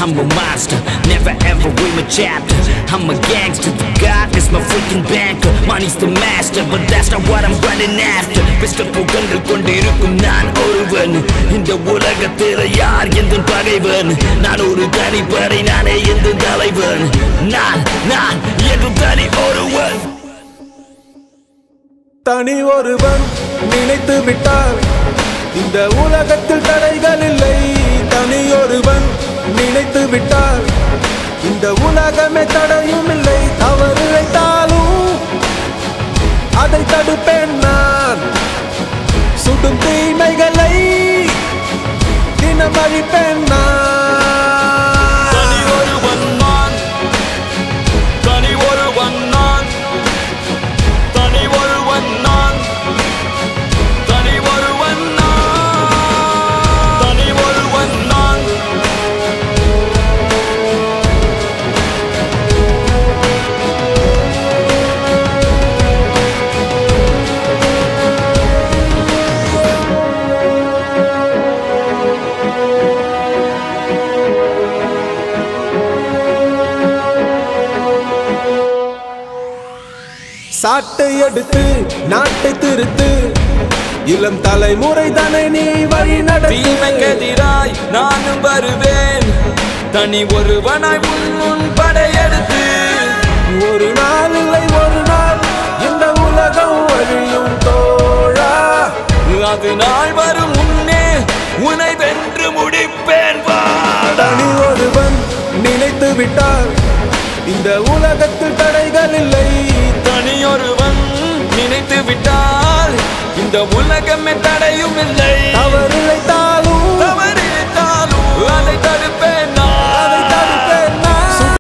I'm a monster, never ever read my chapter. I'm a gangster, the God is my freaking banker. Money's the master, but that's not what I'm running after. Pistol புகழ்கள் கொண்டிருக்கும் நான் ஒருவன் இந்த உலகத்தில் யார் எந்த பகைவன் நான் ஒரு தனிப்படை நானே எந்த தலைவன் நான் நான் என்று தனி ஒருவன் தனி ஒருவன் நினைத்து விட்டால் இந்த உலகத்தில் தடைகள் இல்லை தனி ஒருவன் நினைத்து விட்டால் இந்த உலகமே தடையும் இல்லை தவறு வைத்தாலும் அதை தடுப்பேன் நான் சுடும் தீமைகளை தினம் அழிப்பேன் நான் தனி ஒருவன் நான் தனி ஒருவன் நான் தனி ஒருவன் நான் தனி ஒருவன் நான் தனி ஒருவன் நான் சாட்டை எடுத்து நாட்டை திருத்து இளம் தலைமுறை தானே நீ வழி நடத்து தீமைக்கெதிராய் நானும் வருவேன் தனி ஒருவனாய் முன் முன் படையெடுத்து ஒரு நாள் இல்லை ஒரு நாள் இந்த உலகம் வழியும் தோழா அது நாள் வரும் முன்னே உனை வென்று முடிப்பேன் வாடா தனி ஒருவன் நினைத்து விட்டால் இந்த உலகத்தில் தடைகள் இல்லை தனியொருவன் நினைத்து விட்டால் இந்த உலகமே தடையும் இல்லை